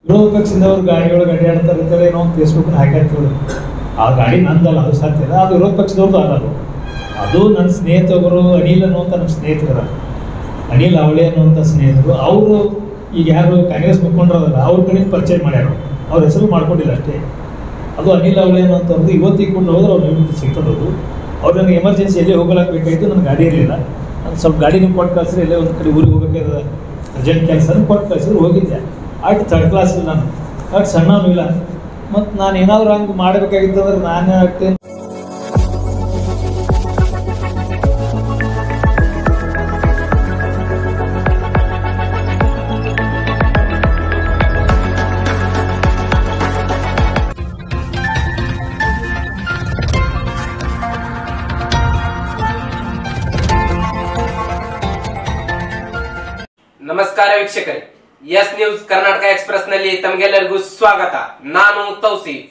ವಿರೋಧ ಪಕ್ಷದವ್ರು ಗಾಡಿ ಒಳಗೆ ಅಡ್ಡಾಡ್ತಾರೆ ಇರ್ತಾರೆ ಏನೋ ಫೇಸ್ಬುಕ್ ಹಾಕಿರ್ತೀವಿ ಆ ಗಾಡಿ ನಂದಲ್ಲ ಅದು ಸತ್ಯ ಅದು ವಿರೋಧ ಪಕ್ಷದವ್ರದ್ದು ಅಲ್ಲ ಅದು ಅದು ನನ್ನ ಸ್ನೇಹಿತರು ಅನಿಲ್ ಅನ್ನುವಂಥ ನಮ್ಮ ಸ್ನೇಹಿತರ ಅನಿಲ್ ಅವಳೆ ಅನ್ನುವಂಥ ಸ್ನೇಹಿತರು ಅವರು ಈಗ ಯಾರು ಕಾಂಗ್ರೆಸ್ ಮುಖಂಡರಲ್ಲ ಅವ್ರ ಕಡೆ ಪರಿಚಯ ಮಾಡ್ಯಾರ ಅವ್ರ ಹೆಸರು ಮಾಡ್ಕೊಂಡಿಲ್ಲ ಅಷ್ಟೇ ಅದು ಅನಿಲ್ ಅವಳೆ ಅನ್ನೋಂಥವ್ರದ್ದು ಇವತ್ತಿಗೆ ಕೊಂಡು ಹೋದ್ರೆ ಅವ್ರು ನಿಮ್ಗೆ ಸಿಗ್ತದದು ಅವ್ರು ನನಗೆ ಎಮರ್ಜೆನ್ಸಿ ಎಲ್ಲೇ ಹೋಗಲಾಗಬೇಕಾಯ್ತು ನನಗೆ ಗಾಡಿ ಇರಲಿಲ್ಲ ನಾನು ಸ್ವಲ್ಪ ಗಾಡಿ ನೀವು ಕೊಟ್ಟು ಕಳಿಸ್ರಿ ಎಲ್ಲೇ ಒಂದು ಕಡೆ ಊರಿಗೆ ಹೋಗಕ್ಕೆ ಅರ್ಜೆಂಟ್ ಕೆಲಸ ಕೊಟ್ಟು ಕಳಿಸಿದ್ರು ಹೋಗಿದ್ದೆ ಆಯ್ತು ಥರ್ಡ್ ಕ್ಲಾಸ್ ನಾನು ಅಷ್ಟು ಸಣ್ಣವನು ಇಲ್ಲ ಮತ್ತು ನಾನು ಏನಾದರೂ ಹಂಗೆ ಮಾಡಬೇಕಾಗಿತ್ತಂದ್ರೆ ನಾನೇ ಆಗ್ತೇನೆ ನಮಸ್ಕಾರ ವೀಕ್ಷಕರೇ ಎಸ್ ನ್ಯೂಸ್ ಕರ್ನಾಟಕ ಎಕ್ಸ್ಪ್ರೆಸ್ ನಲ್ಲಿ ತಮಗೆಲ್ಲರಿಗೂ ಸ್ವಾಗತ ನಾನು ತೌಸೀಫ್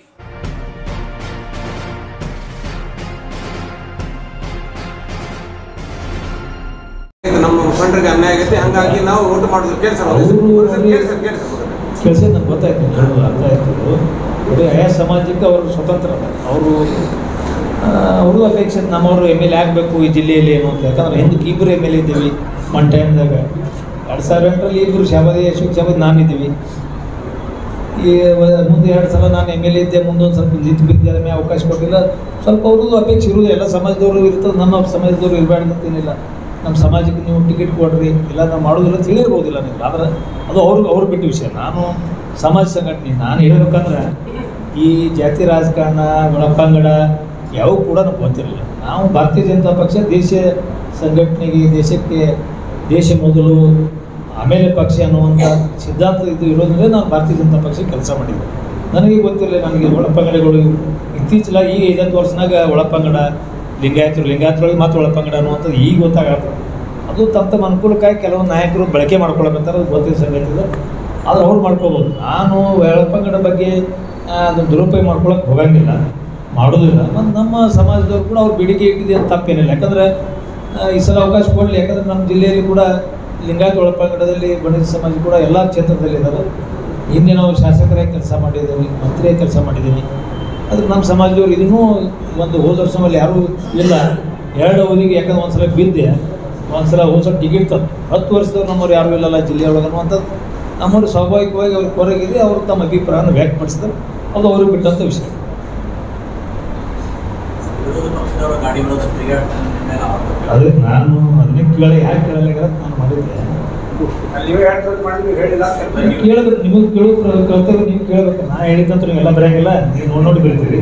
ಇದು ನಮ್ಮ ಮುಖಂಡರಿಗೆ ಅನ್ಯಾಯ ಆಗೈತೆ ಹಂಗಾಗಿ ನಾವು ಓಟ್ ಮಾಡೋದು ಕೇಳಿ ಸರ್ ಅವ್ರು ಕೇಳಿ ಸರ್ ಕೇಳಿ ಸರ್ ಕೆಲಸ ನನಗೆ ಗೊತ್ತಾಯ್ತು ನೀವು ಹೇಳೋದು ಅರ್ಥ ಆಯ್ತು ಬರೀ ಆಯಾ ಸಮಾಜಕ್ಕೆ ಅವರು ಸ್ವತಂತ್ರ ಅವರು ಅವರು ಅಪೇಕ್ಷೆ ನಮ್ಮವರು ಎಮ್ ಎಲ್ ಎ ಆಗಬೇಕು ಈ ಜಿಲ್ಲೆಯಲ್ಲಿ ಏನು ಅಂತ ಯಾಕಂದ್ರೆ ಹಿಂದಕ್ಕೆ ಇಬ್ಬರು ಎಮ್ ಎಲ್ ಎ ಇದ್ದೀವಿ ಒನ್ ಟೈಮ್ದಾಗ ಎರಡು ಸಾವಿರ ಎಂಟರಲ್ಲಿ ಇಬ್ಬರು ಶಾಬಾದಿ ಅಶೋಕ್ ಶಾಬಾದಿ ನಾನು ಇದ್ದೀವಿ ಈ ವ- ಮುಂದೆ ಎರಡು ಸಲ ನಾನು ಎಮ್ ಎಲ್ ಎ ಇದ್ದೆ ಮುಂದೊಂದು ಸ್ವಲ್ಪ ನಿಂತು ಬಿದ್ದೆ ಅದ್ರ ಮೇಲೆ ಅವಕಾಶ ಕೊಟ್ಟಿಲ್ಲ ಸ್ವಲ್ಪ ಅವ್ರದ್ದು ಅಪೇಕ್ಷೆ ಇರುವುದು ಎಲ್ಲ ಸಮಾಜದವರು ಇರ್ತದೆ ನಮ್ಮ ಸಮಾಜದವರು ಇರಬಾರ್ದು ಅಂತೇನಿಲ್ಲ ನಮ್ಮ ಸಮಾಜಕ್ಕೆ ನೀವು ಟಿಕೆಟ್ ಕೊಡ್ರಿ ಇಲ್ಲ ನಾವು ಮಾಡೋದಿಲ್ಲ ಅಂತ ಹೇಳಿರ್ಬೋದಿಲ್ಲ ನೀವು ಆದ್ರೆ ಅದು ಅವ್ರಿಗೆ ಅವ್ರು ಬಿಟ್ಟ ವಿಷಯ ನಾನು ಸಮಾಜ ಸಂಘಟನೆ ನಾನು ಹೇಳ್ಬೇಕಂದ್ರೆ ಈ ಜಾತಿ ರಾಜಕಾರಣ ಒಳಪಂಗಡ ಯಾವೂ ಕೂಡ ನಮ್ಗೆ ಗೊತ್ತಿರಲಿಲ್ಲ ನಾವು ಭಾರತೀಯ ಜನತಾ ಪಕ್ಷ ದೇಶ ಸಂಘಟನೆಗೆ ದೇಶಕ್ಕೆ ದೇಶ ಮೊದಲು ಆಮೇಲೆ ಪಕ್ಷ ಅನ್ನುವಂಥ ಸಿದ್ಧಾಂತ ಇದು ಇರೋದ್ರಿಂದ ನಾನು ಭಾರತೀಯ ಜನತಾ ಪಕ್ಷ ಕೆಲಸ ಮಾಡಿದ್ದೆ ನನಗೆ ಗೊತ್ತಿರಲಿಲ್ಲ ನನಗೆ ಒಳಪಂಗಡಗಳು ಇತ್ತೀಚಲ ಈಗ ಐದತ್ತು ವರ್ಷನಾಗ ಒಳಪಂಗಡ ಲಿಂಗಾಯತರು ಲಿಂಗಾಯತರೊಳಗೆ ಮತ್ತು ಒಳಪಂಗಡ ಅನ್ನುವಂಥದ್ದು ಈಗ ಗೊತ್ತಾಗತ್ತೆ ಅದು ತಮ್ಮ ತಮ್ಮ ಅನುಕೂಲಕ್ಕಾಗಿ ಕೆಲವು ನಾಯಕರು ಬಳಕೆ ಮಾಡ್ಕೊಳಕಂತಾರೆ ಅದು ಗೊತ್ತಿರೋ ಸಂಗತಿ ಇದೆ ಆದ್ರೆ ಅವ್ರು ಮಾಡ್ಕೋಬೋದು ನಾನು ಒಳಪಂಗಡ ಬಗ್ಗೆ ಆ, ಅದನ್ನ ದುರುಪಯೋಗ ಮಾಡ್ಕೊಳಕ್ಕೆ ಹೋಗಂಗಿಲ್ಲ ಮಾಡೋದಿಲ್ಲ ಮತ್ತು ನಮ್ಮ ಸಮಾಜದವ್ರು ಕೂಡ ಅವ್ರು ಬೇಡಿಕೆ ಇಟ್ಟಿದೆ ಅಂತ ತಪ್ಪೇನಿಲ್ಲ ಯಾಕಂದರೆ ಆ, ಈ ಸಲ ಅವಕಾಶ ಕೊಡಲಿ ಯಾಕಂದರೆ ನಮ್ಮ ಜಿಲ್ಲೆಯಲ್ಲಿ ಕೂಡ ಲಿಂಗಾಯತ ಒಳಪಂಗಡದಲ್ಲಿ ಬಣಿತ ಸಮಾಜ ಕೂಡ ಎಲ್ಲ ಕ್ಷೇತ್ರದಲ್ಲಿ ಇದ್ದಾರೆ ಹಿಂದೆ ನಾವು ಶಾಸಕರಾಗಿ ಕೆಲಸ ಮಾಡಿದ್ದೀವಿ ಮಂತ್ರಿಯಾಗಿ ಕೆಲಸ ಮಾಡಿದ್ದೀನಿ ಅದಕ್ಕೆ ನಮ್ಮ ಸಮಾಜದವ್ರು ಇದನ್ನೂ ಒಂದು ಹೋದ ವರ್ಷ ಮೇಲೆ ಯಾರೂ ಇಲ್ಲ ಎರಡು ಅವಧಿಗೆ ಯಾಕಂದ್ರೆ ಒಂದು ಸಲ ಬಿದ್ದೆ ಒಂದು ಸಲ ಹೋದ ಸಲ ಟಿಕೆಟ್ ತಂದು ಹತ್ತು ವರ್ಷದವ್ರು ನಮ್ಮವ್ರು ಯಾರೂ ಇಲ್ಲಲ್ಲ ಜಿಲ್ಲೆಯೊಳಗೆ ಅನ್ನುವಂಥದ್ದು ನಮ್ಮವ್ರು ಸ್ವಾಭಾವಿಕವಾಗಿ ಅವ್ರ ಹೊರಗಿದೆ ಅವರು ತಮ್ಮ ಅಭಿಪ್ರಾಯವನ್ನು ವ್ಯಕ್ತಪಡಿಸಿದ್ರು ಅದು ಅವ್ರಿಗೆ ಬಿಟ್ಟಂಥ ವಿಷಯ ವಿರೋಧ ಪಕ್ಷದವರ ಗಾಡಿ ವಿರೋಧ ತಿರುಗಾಡ್ತಾನೆ ಮೇಲೆ ಆರೋಪ. ಅದೇ ನಾನು ಅದನ್ನೇ ಕೇಳಿ ಯಾಕೆ ಕೇಳಲಿಕ್ಕೆ ನಾನು ಮಾಡಿದ್ದೆ ನೀವೇ ಹೇಳ್ತಾರೆ ಮಾಡಿ ನೀವು ಹೇಳಿಲ್ಲ ಕೇಳಬೇಕು ನಿಮಗೆ ಕೇಳೋ ಪ್ರ- ಕರ್ತವ್ಯ ನೀವು ಕೇಳಬೇಕು ನಾ ಹೇಳಿದಂತ ನೀವೆಲ್ಲ ಬರೆಯಂಗಿಲ್ಲ ನೀವು ನೋಡಿ ನೋಡಿ ಬರೀತೀರಿ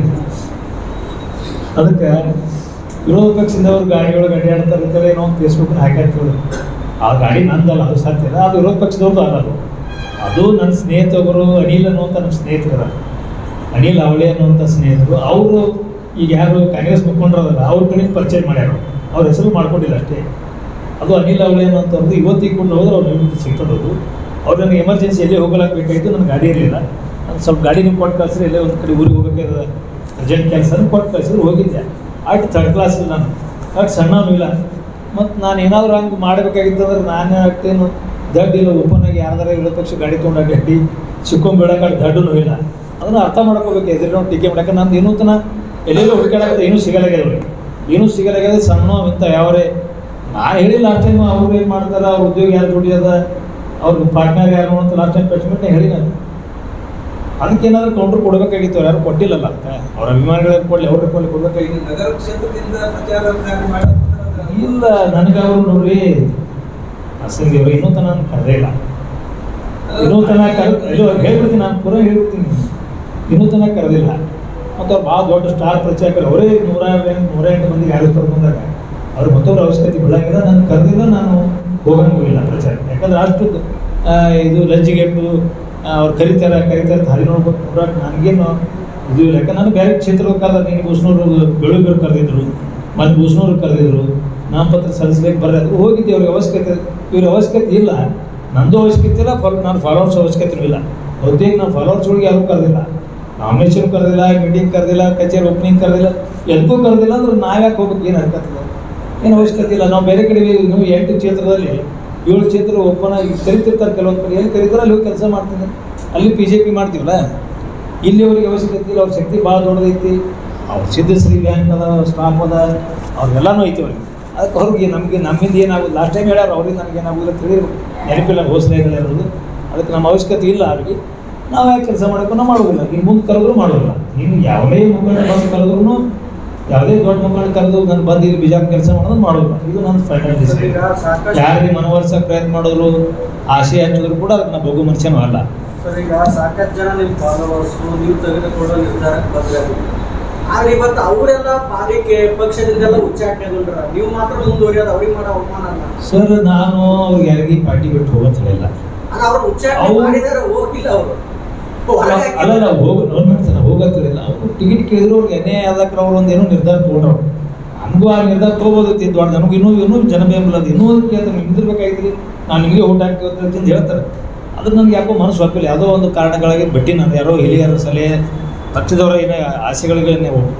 ಅದಕ್ಕೆ ವಿರೋಧ ಪಕ್ಷದವ್ರು ಗಾಡಿ ಒಳಗೆ ಅಡ್ಡಾಡ್ತಾರೆ ಇರ್ತಾರೆ ಏನೋ ಫೇಸ್ಬುಕ್ ಹಾಕಿರ್ತೀವಿ ಆ ಗಾಡಿ ನಂದಲ್ಲ ಅದು ಸತ್ಯ ಅದು ವಿರೋಧ ಪಕ್ಷದವ್ರದ್ದು ಅಲ್ಲ ಅದು ಅದು ನನ್ನ ಸ್ನೇಹಿತರು ಅನಿಲ್ ಅನ್ನುವಂಥ ನಮ್ಮ ಸ್ನೇಹಿತರ ಅನಿಲ್ ಅವಳೆ ಅನ್ನುವಂಥ ಸ್ನೇಹಿತರು ಅವರು ಈಗ ಯಾರು ಕಾಂಗ್ರೆಸ್ ಮುಖಂಡರಲ್ಲ ಅವ್ರ ಕಡೆ ಪರಿಚಯ ಮಾಡ್ಯಾರ ಅವ್ರ ಹೆಸರು ಮಾಡ್ಕೊಂಡಿಲ್ಲ ಅಷ್ಟೇ ಅದು ಅನಿಲ್ ಅವಳೆ ಅನ್ನೋಂಥವ್ರದ್ದು ಇವತ್ತಿಗೆ ಕೊಂಡು ಹೋದ್ರೆ ಅವ್ರು ನಿಮ್ಗೆ ಸಿಗ್ತದದು ಅವ್ರು ನನಗೆ ಎಮರ್ಜೆನ್ಸಿ ಎಲ್ಲೇ ಹೋಗಲಾಗಬೇಕಾಯ್ತು ನನಗೆ ಗಾಡಿ ಇರಲಿಲ್ಲ ನಾನು ಸ್ವಲ್ಪ ಗಾಡಿ ನೀವು ಕೊಟ್ಟು ಕಳಿಸ್ರಿ ಎಲ್ಲೇ ಒಂದು ಕಡೆ ಊರಿಗೆ ಹೋಗಕ್ಕೆ ಅರ್ಜೆಂಟ್ ಕೆಲಸ ಕೊಟ್ಟು ಕಳಿಸಿದ್ರು ಹೋಗಿದ್ದೆ ಆಯ್ತು ಥರ್ಡ್ ಕ್ಲಾಸ್ ನಾನು ಅಷ್ಟು ಸಣ್ಣವನು ಇಲ್ಲ ಮತ್ತು ನಾನು ಏನಾದರೂ ಹಂಗೆ ಮಾಡಬೇಕಾಗಿತ್ತಂದ್ರೆ ನಾನೇ ಆಗ್ತೇನು ದಡ್ಡ ಇಲ್ಲ ಓಪನ್ ಆಗಿ ಯಾರ್ದಾರ ವಿರೋಧ ಪಕ್ಷ ಗಾಡಿ ತೊಗೊಂಡು ಅಡ್ಡಾಡಿ ಸಿಕ್ಕೊಂಡ್ಬೀಳಕ್ಕೆ ಅಲ್ಲಿ ದಡ್ಡೂ ಇಲ್ಲ ಅದನ್ನು ಅರ್ಥ ಮಾಡ್ಕೋಬೇಕು ಎದುರು ನಾವು ಟೀಕೆ ಮಾಡಕ್ಕೆ ನಂದು ಏನೂ ತನ ಎಲ್ಲೆಲ್ಲೋ ಹುಡುಕಾಡಕ್ಕೆ ಏನೂ ಸಿಗಲಾಗ್ಯದ ಅವ್ರಿಗೆ ಏನೂ ಸಿಗಲಾಗ್ಯದ ಸಣ್ಣ ಇಂಥ ಯಾವರೇ ನಾನು ಹೇಳಿಲ್ಲ ಲಾಸ್ಟ್ ಟೈಮ್ ಅವ್ರು ಏನು ಮಾಡ್ತಾರೆ ಅವ್ರ ಉದ್ಯೋಗ ಯಾರು ದುಡಿಯೋದ ಅವ್ರ ಪಾರ್ಟ್ನರ್ ಯಾರು ಅಂತ ಲಾಸ್ಟ್ ಟೈಮ್ ಪ್ರೆಸ್ಮೆಂಟ್ನೇ ಹೇಳಿ ನಾನು ಅದಕ್ಕೆ ಏನಾದರೂ ಕೌಂಟ್ರ್ ಕೊಡಬೇಕಾಗಿತ್ತು ಅವ್ರು ಯಾರು ಕೊಟ್ಟಿಲ್ಲಲ್ಲ ಅಂತ ಅವ್ರ ಅಭಿಮಾನಿಗಳಿಗೆ ಕೊಡಲಿ ಅವ್ರಿಗೆ ಕೊಡಲಿ ಕೊಡಬೇಕಾಗಿತ್ತು ನಗರ ಕ್ಷೇತ್ರದಿಂದ ಪ್ರಚಾರ ಕಾರ್ಯ ಮಾಡಿ ಇಲ್ಲ ನನಗೆ ಅವರು ನೋಡ್ರಿ ಅಸಂಗಿ ಅವರು ಇನ್ನೂ ತನಕ ನಾನು ಕರೆದೇ ಇಲ್ಲ ಇನ್ನೂ ತನಕ ಕರ್ ಇದು ಹೇಳ್ಬಿಡ್ತೀನಿ ನಾನು ಪೂರ ಹೇಳ್ಬಿಡ್ತೀನಿ ಇನ್ನೂ ತನಕ ಕರೆದಿಲ್ಲ ಮತ್ತು ಅವ್ರು ಭಾಳ ದೊಡ್ಡ ಸ್ಟಾರ್ ಪ್ರಚಾರಕರು ಅವರೇ ನೂರ ಎಂಟು ನೂರ ಎಂಟು ಮಂದಿಗೆ ಆರಿಸ್ತಾರೆ ಬಂದಾಗ ಅವ್ರು ಮತ್ತೊಬ್ಬರ ಅವಶ್ಯಕತೆ ಬೀಳಂಗಿಲ್ಲ ನಾನು ಕರೆದಿಲ್ಲ ನಾನು ಹೋಗಂಗೂ ಇಲ್ಲ ಪ್ರಚಾರ ಯಾಕಂದ್ರೆ ಅಷ್ಟು ಆ, ಇದು ಲಜ್ಜಿಗೆಟ್ಟು ಅವ್ರು ಕರಿತಾರೆ ಕರಿತಾರೆ ದಾರಿ ನೋಡ್ಬೇಕು ನೋಡಕ್ಕೆ ನನಗೇನು ಇದು ಇಲ್ಲ ಯಾಕಂದ್ರೆ ನಾನು ಬೇರೆ ಕ್ಷೇತ್ರಕ್ಕೆ ಕರೆದ ನೀನು ಬೂಸ್ನೂರು ಬೆಳುಗರು ಕರೆದಿದ್ರು ಮತ್ತು ಬೂಸ್ನೂರು ಕರೆದಿದ್ರು ನಾಮಪತ್ರ ಸಲ್ಲಿಸ್ಲಿಕ್ಕೆ ಬರ್ರಿ ಅದು ಹೋಗಿದ್ದೆ ಅವ್ರಿಗೆ ಅವಶ್ಯಕತೆ ಇವ್ರ ಅವಶ್ಯಕತೆ ಇಲ್ಲ ನಂದು ಅವಶ್ಯಕತೆ ಇಲ್ಲ ಫಾಲೋ ನಾನು ಫಾಲೋವರ್ಸ್ ಅವಶ್ಯಕತೆ ಇಲ್ಲ ಬಹುತೇಕ ನಾನು ಫಾಲೋವರ್ಸ್ಗಳಿಗೆ ಯಾರೂ ಕರೆದಿಲ್ಲ ನಾಮಿನೇಷನ್ ಕರೆದಿಲ್ಲ ಮೀಟಿಂಗ್ ಕರೆದಿಲ್ಲ ಕಚೇರಿ ಓಪನಿಂಗ್ ಕರೆದಿಲ್ಲ ಎದಕ್ಕೂ ಕರೆದಿಲ್ಲ ಅಂದ್ರೆ ನಾವ್ಯಾಕೆ ಹೋಗ್ಬೇಕು ಏನು ಹರ್ಕತ್ತದ ಏನು ಅವಶ್ಯಕತೆ ಇಲ್ಲ ನಾವು ಬೇರೆ ಕಡೆ ನೀವು ಎಂಟು ಕ್ಷೇತ್ರದಲ್ಲಿ ಏಳು ಕ್ಷೇತ್ರ ಓಪನ್ ಆಗಿ ಕರಿತಿರ್ತಾರೆ ಕೆಲವೊಂದು ಕಡೆ ಎಲ್ಲಿ ಕರೀತಾರೆ ಅಲ್ಲಿ ಹೋಗಿ ಕೆಲಸ ಮಾಡ್ತೀನಿ ಅಲ್ಲಿ ಬಿ ಜೆ ಪಿ ಮಾಡ್ತೀವಲ್ಲ ಇಲ್ಲಿ ಅವ್ರಿಗೆ ಅವಶ್ಯಕತೆ ಇಲ್ಲ ಅವ್ರ ಶಕ್ತಿ ಭಾಳ ದೊಡ್ಡದೈತಿ ಅವ್ರ ಸಿದ್ಧಶ್ರೀ ಬ್ಯಾಂಕ್ ಅದ ಸ್ಟಾಫ್ ಅದ ಅವ್ರಿಗೆಲ್ಲನೂ ಐತಿ ಅವ್ರಿಗೆ ಅದಕ್ಕೆ ಅವ್ರಿಗೆ ನಮಗೆ ನಮ್ಮಿಂದ ಏನಾಗೋದು ಲಾಸ್ಟ್ ಟೈಮ್ ಹೇಳ್ಯಾರ ಅವ್ರಿಗೆ ನನಗೆ ಏನಾಗೋದಿಲ್ಲ ತಿಳಿದ್ರು ನೆನಪಿಲ್ಲ ಹೋಸ್ಲೆ ಹೇಳಿರೋದು ಅದಕ್ಕೆ ನಮ್ಮ ಅವಶ್ಯಕತೆ ಇಲ್ಲ ಅವ್ರಿಗೆ ನಾವು ಯಾಕೆ ಕೆಲಸ ಮಾಡಬೇಕು ನಾವು ಮಾಡೋದಿಲ್ಲ ಇನ್ನು ಮುಂದೆ ಕರೆದ್ರು ಮಾಡೋದಿಲ್ಲ ಇನ್ನು ಯಾವುದೇ ಮುಖಂಡ ಬಂದು ಕರೆದ್ರು ಯಾವುದೇ ದೊಡ್ಡ ಮುಖಂಡ ಕರೆದು ನಾನು ಬಂದು ಇಲ್ಲಿ ಬಿಜಾಪುರ ಕೆಲಸ ಮಾಡೋದು ಮಾಡೋದಿಲ್ಲ ಇದು ನನ್ನ ಫೈನಲ್ ಡಿಸಿಷನ್ ಈಗ ಸಾಕಷ್ಟು ಯಾರಿಗೆ ಮನವೊಲಿಸೋಕೆ ಪ್ರಯತ್ನ ಮಾಡಿದ್ರು ಆಸೆ ಹಚ್ಚಿದ್ರು ಕೂಡ ಅದಕ್ಕೆ ನಾವು ಬಗು ಮನುಷ್ಯನೂ ಅಲ್ಲ ಸರ್ ಈಗ ಸಾಕಷ್ಟು ಜನ ನಿಮ್ಮ ಫಾಲೋವರ್ಸು ನೀವು ತೆಗೆದುಕೊಳ್ಳೋ ನಿರ್ಧಾರಕ್ಕೆ ಬದಲಾಗಿದೆ ಆದ್ರೆ ಇವತ್ತು ಅವರೆಲ್ಲ ಪಾಲಿಕೆ ಪಕ್ಷದಿಂದೆಲ್ಲ ಉಚ್ಚಾಟನೆಗೊಂಡ್ರ ನೀವು ಮಾತ್ರ ಮುಂದುವರಿಯೋದು ಅವ್ರಿಗೆ ಮಾಡೋ ಅವಮಾನ ಅಲ್ಲ ಸರ್ ನಾನು ಅವ್ರಿಗೆ ಯಾರಿಗೆ ಪಾರ್ಟಿ ಬಿಟ್ಟು ಹೋಗೋದು ಹೇಳಿಲ್ಲ ಅಲ್ಲ ಅವ್ರು ಉಚ್ಚಾಟನೆ ಅವ್ರು- ಮಾಡಿದಾರೆ ಹೋಗಿಲ್ಲ ಅವರು ಅಲ್ಲ ಹೋಗ ಗೌರ್ಮೆಂಟ್ ಸರ್ ಹೋಗೋದು ಹೇಳಿಲ್ಲ ಅವರು ಟಿಕೆಟ್ ಕೇಳಿದ್ರು ಅವ್ರಿಗೆ ಅನ್ಯಾಯ ಆದಕ್ಕೆ ಅವ್ರು ಒಂದು ಏನೋ ನಿರ್ಧಾರ ತೊಗೊಂಡ್ರು ನನಗೂ ಆ ನಿರ್ಧಾರ ತೊಗೋಬೋದೈತಿ ದೊಡ್ಡ ನನಗೂ ಇನ್ನೂ ಇನ್ನೂ ಜನ ಬೆಂಬಲ ಅದು ಇನ್ನೂ ಅದಕ್ಕೆ ಕೇಳ್ತಾರೆ ನೀವು ನಿಂದಿರ್ಬೇಕಾಗಿದ್ರಿ ನಾನು ನಿಮಗೆ ಓಟ್ ಹಾಕ್ತೀವಿ ಅಂತ ಹೇಳ್ತಾರೆ ಅದು ನನಗೆ ಯಾಕೋ ಮನಸ್ಸು ಒಪ್ಪಿಲ್ಲ ಯಾವುದೋ ಒಂದು ಕಾರಣಗಳಾಗಿ ಬಟ್ಟಿ ನಾನು ಯಾರೋ ಹಿರಿಯರ ಸಲಹೆ ಪಕ್ಷದವರ ಏನೋ ಆಸೆಗಳಿಗೆ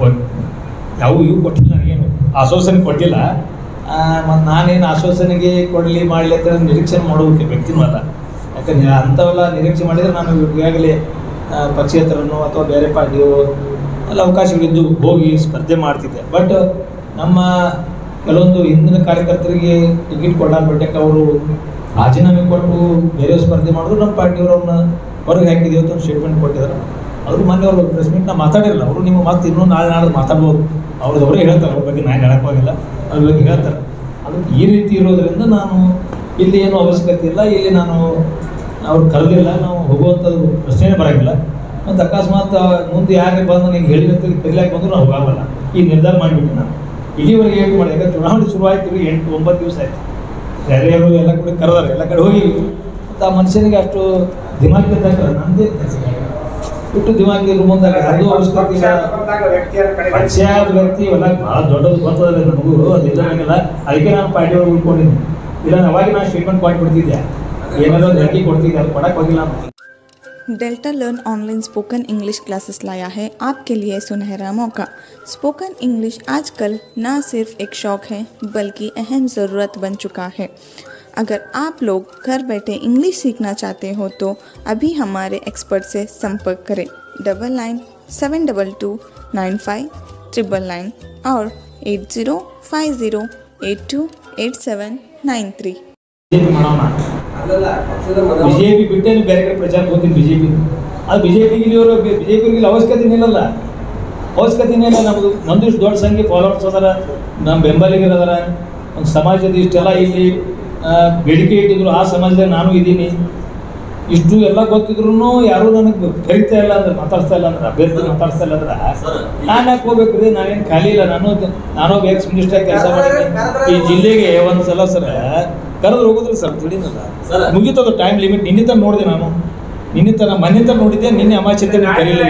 ಯಾವ ಇವು ಕೊಟ್ಟಿಲ್ಲ ನನಗೇನು ಆಶ್ವಾಸನೆ ಕೊಟ್ಟಿಲ್ಲ ಮತ್ತು ನಾನೇನು ಆಶ್ವಾಸನೆಗೆ ಕೊಡಲಿ ಮಾಡಲಿ ಅಂತ ನಿರೀಕ್ಷೆ ಮಾಡೋದಕ್ಕೆ ವ್ಯಕ್ತಿನೂ ಅಲ್ಲ ಯಾಕಂದ್ರೆ ಅಂಥವೆಲ್ಲ ನಿರೀಕ್ಷೆ ಮಾಡಿದರೆ ನಾನು ಈಗಾಗಲೇ ಆ, ಪಕ್ಷೇತರನ್ನು ಅಥವಾ ಬೇರೆ ಪಾರ್ಟಿಯು ಎಲ್ಲ ಅವಕಾಶಗಳಿದ್ದು ಹೋಗಿ ಸ್ಪರ್ಧೆ ಮಾಡ್ತಿದ್ದೆ ಬಟ್ ನಮ್ಮ ಕೆಲವೊಂದು ಹಿಂದಿನ ಕಾರ್ಯಕರ್ತರಿಗೆ ಟಿಕೆಟ್ ಕೊಡಲಾರ ಬಿಟ್ಟಕ್ಕೆ ಅವರು ರಾಜೀನಾಮೆ ಕೊಟ್ಟು ಬೇರೆ ಸ್ಪರ್ಧೆ ಮಾಡಿದ್ರು ನಮ್ಮ ಪಾರ್ಟಿಯವರು ಅವ್ರನ್ನ ಹೊರಗೆ ಹಾಕಿದ್ದೀವಿ ಅಂತ ಒಂದು ಸ್ಟೇಟ್ಮೆಂಟ್ ಕೊಟ್ಟಿದ್ದಾರೆ ಅವರು ಮೊನ್ನೆ ಅವರು ಪ್ರೆಸ್ ಮೀಟ್ನ ಮಾತಾಡಿರಲ್ಲ ಅವರು ನಿಮ್ಮ ಮತ್ತೆ ಇನ್ನೂ ನಾಳೆ ನಾಳೆ ಮಾತಾಡ್ಬೋದು ಅವ್ರದ್ದು ಅವರೇ ಹೇಳ್ತಾರೆ ಅವ್ರ ಬಗ್ಗೆ ನಾನು ಹೇಳೋಕ್ಕಾಗಿಲ್ಲ ಅದ್ರ ಬಗ್ಗೆ ಹೇಳ್ತಾರೆ ಅದಕ್ಕೆ ಈ ರೀತಿ ಇರೋದ್ರಿಂದ ನಾನು ಇಲ್ಲಿ ಏನು ಅವಶ್ಯಕತೆ ಇಲ್ಲ ಇಲ್ಲಿ ನಾನು ಅವ್ರು ಕರೆದಿಲ್ಲ ನಾವು ಹೋಗುವಂಥದ್ದು ಪ್ರಶ್ನೆನೇ ಬರೋಂಗಿಲ್ಲ ಮತ್ತು ಅಕಸ್ಮಾತ್ ಮುಂದೆ ಯಾರೇ ಬಂದು ನಿಂಗೆ ಹೇಳಿದಂತ ಕರಿಲಾಕ್ ಬಂದ್ರು ನಾವು ಹೋಗಲ್ಲ ಈ ನಿರ್ಧಾರ ಮಾಡಿಬಿಟ್ಟೆ ನಾನು ಇಲ್ಲಿವರೆಗೆ ಏನು ಮಾಡಿ ಯಾಕಂದ್ರೆ ಚುನಾವಣೆ ಶುರು ಆಯ್ತು ಎಂಟು ಒಂಬತ್ತು ದಿವಸ ಆಯ್ತು ಯಾರ್ಯಾರು ಎಲ್ಲ ಕೂಡ ಕರೆದಾರೆ ಎಲ್ಲ ಕಡೆ ಹೋಗಿ ಮತ್ತು ಆ ಮನುಷ್ಯನಿಗೆ ಅಷ್ಟು ದಿಮಾಗ್ ಇದ್ದಾಗ ನಮ್ಮದೇ ಕೆಲಸ ಬಿಟ್ಟು ದಿಮಾಗ್ ಇರೋ ಮುಂದಾಗ ಅದು ಅವಶ್ಯಕತೆ ಇಲ್ಲ ಪಕ್ಷ ವ್ಯಕ್ತಿ ಇವೆಲ್ಲ ಭಾಳ ದೊಡ್ಡದು ಗೊತ್ತದಲ್ಲ ನಮಗೂ ಅದಿಲ್ಲ ನನಗೆಲ್ಲ ಅದಕ್ಕೆ ನಾನು ಪಾರ್ಟಿ ಒಳಗೆ ಉಳ್ಕೊಂಡಿದ್ದೀನಿ ಇಲ್ಲ ಅವಾಗ ನಾನು ಸ್ಟೇಟ್ಮೆಂಟ್ ಕೊಟ್ಬಿಡ್ತಿದ್ದೆ ಏನಾದ್ರು ಒಂದು ಹೇಳಿಕೆ ಕೊಡ್ತಿದ್ದೆ ಅದು ಕೊಡಕ್ಕೆ ಹೋಗಿಲ್ಲ ನಾನು Delta learn online spoken English classes लाया है आपके लिए सुनहरा मौका स्पोकन इंग्लिश आजकल न सिर्फ एक शौक है बल्कि अहम ज़रूरत बन चुका है अगर आप लोग घर बैठे इंग्लिश सीखना चाहते हो तो अभी हमारे एक्सपर्ट से संपर्क करें double nine seven double two nine five triple nine और eight zero five zero eight two eight seven nine three BJP ಮಾಡೋಣ ಬಿಜೆಪಿ ಬಿಟ್ಟೇನು ಬೇರೆ ಕಡೆ ಪ್ರಚಾರಕ್ಕೆ ಹೋಗ್ತೀನಿ ಬಿಜೆಪಿ ಅದು ಬಿಜೆಪಿಗೆ ಇಲ್ಲಿವರು ಬಿಜೆಪಿಗೆ ಅವಶ್ಯಕತೆ ನಿಲ್ಲಲ್ಲ ಅವಶ್ಯಕತೆ ಇಲ್ಲ ನಮ್ಮದು ನಮ್ದು ಇಷ್ಟು ದೊಡ್ಡ ಸಂಖ್ಯೆ ಫಾಲೋವರ್ಸ್ ಅದಾರ ನಮ್ಮ ಬೆಂಬಲಿಗರು ಅದಾರ ಒಂದು ಸಮಾಜದ ಇಷ್ಟೆಲ್ಲ ಇಲ್ಲಿ ಆ, ಬೇಡಿಕೆ ಇಟ್ಟಿದ್ರು ಆ ಸಮಾಜದಾಗ ನಾನು ಇದ್ದೀನಿ ಇಷ್ಟು ಎಲ್ಲ ಗೊತ್ತಿದ್ರು ಯಾರು ನನಗೆ ಕರಿತಾ ಇಲ್ಲ ಅಂದ್ರೆ ಮಾತಾಡ್ಸ್ತಾ ಇಲ್ಲ ಅಂದ್ರೆ ಅಭ್ಯರ್ಥಿ ಮಾತಾಡ್ಸ್ತಾ ಇಲ್ಲ ಅಂದ್ರೆ ನಾನು ಯಾಕೆ ಹೋಗ್ಬೇಕು ರೀ ನಾನೇನು ಖಾಲಿ ಇಲ್ಲ ನಾನು ನಾನು ಎಕ್ಸ್ ಮಿನಿಸ್ಟರ್ ಕೆಲಸ ಮಾಡಿದ್ದೀನಿ ಈ ಜಿಲ್ಲೆಗೆ ಒಂದು ಸಲ ಸರ ಕರೆದು ಹೋಗುದ್ರಿ ಸರ್ ತಿಳಿನಲ್ಲ ಸರ್. ಮುಗೀತದ ಟೈಮ್ ಲಿಮಿಟ್ ನಿನ್ನೆ ತನ ನೋಡಿದೆ ನಾನು ನಿನ್ನೆ ತನ ಮೊನ್ನೆ ತನ ನೋಡಿದ್ದೆ ನಿನ್ನೆ ಅಮಾಚ್ಯತೆ ನೀವು ಕರೀಲಿಲ್ಲ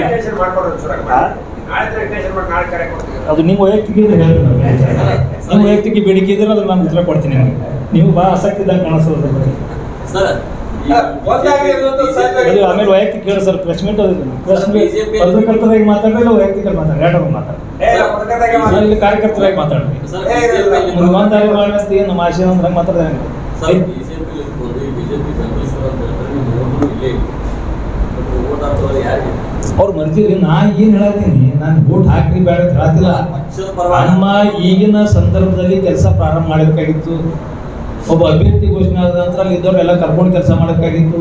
ಅದು ನಿಮ್ಮ ವೈಯಕ್ತಿಕ ಇದ್ರೆ ಹೇಳ್ರಿ ನನಗೆ. ನಿಮ್ಮ ವೈಯಕ್ತಿಕ ಬೇಡಿಕೆ ಇದ್ರೆ ಅದ್ರ ನಾನು ಉತ್ತರ ಕೊಡ್ತೀನಿ ನಿಮಗೆ ನೀವು ಭಾಳ ಆಸಕ್ತಿ ಇದ್ದಂಗೆ ಕಾಣಿಸ್ತದೆ ಅದ್ರ ಬಗ್ಗೆ ಸರ್ ಅದು ಆಮೇಲೆ ವೈಯಕ್ತಿಕ ಹೇಳಿ sir press meet press meet ಪತ್ರಕರ್ತರಾಗಿ ಮಾತಾಡಿದ್ರೆ ವೈಯಕ್ತಿಕ ಮಾತಾಡಿ ಎರಡರ ಮಾತಾಡಿ ನಾನು ಇಲ್ಲಿ ಕಾರ್ಯಕರ್ತರಾಗಿ ಮಾತಾಡ್ರಿ ಮುಂದೆ ಒಂದಾರಿ ಮಾಡಿಸ್ತಿ ನಮ್ಮ ಆಶಯ ಅಂದ್ರೆ ಹಂಗೆ ಮಾತಾಡಿದ್ರೆ ಹೆಂಗೆ? ಸರ್ ಬಿಜೆಪಿ ಇರ್ಬೋದು ಬಿಜೆಪಿ ಬೆಂಬಲಿಸ್ತಾರೆ ಅಂತ ಹೇಳ್ತಾರೆ ನೀವು ನೋಡ್ರು ಇಲ್ಲೇ ಓಟ್ ಹಾಕೋರು ಯಾರಿಗೆ ಅವ್ರು ಮರ್ಜಿರಿ ನಾ ಏನು ಹೇಳತ್ತೀನಿ ನಾನು ವೋಟ್ ಹಾಕ್ರಿ ಬೇಡ ಅಂತ ಹೇಳತ್ತಿಲ್ಲ ಪಕ್ಷದ ಪರವಾಗಿ ನಮ್ಮ ಈಗಿನ ಸಂದರ್ಭದಲ್ಲಿ ಕೆಲಸ ಪ್ರಾರಂಭ ಮಾಡಬೇಕಾಗಿತ್ತು ಒಬ್ಬ ಅಭ್ಯರ್ಥಿ ಘೋಷಣೆ ಆದ ನಂತರ ಅಲ್ಲಿ ಇದ್ದವ್ರೆಲ್ಲ ಕರ್ಕೊಂಡು ಕೆಲಸ ಮಾಡಬೇಕಾಗಿತ್ತು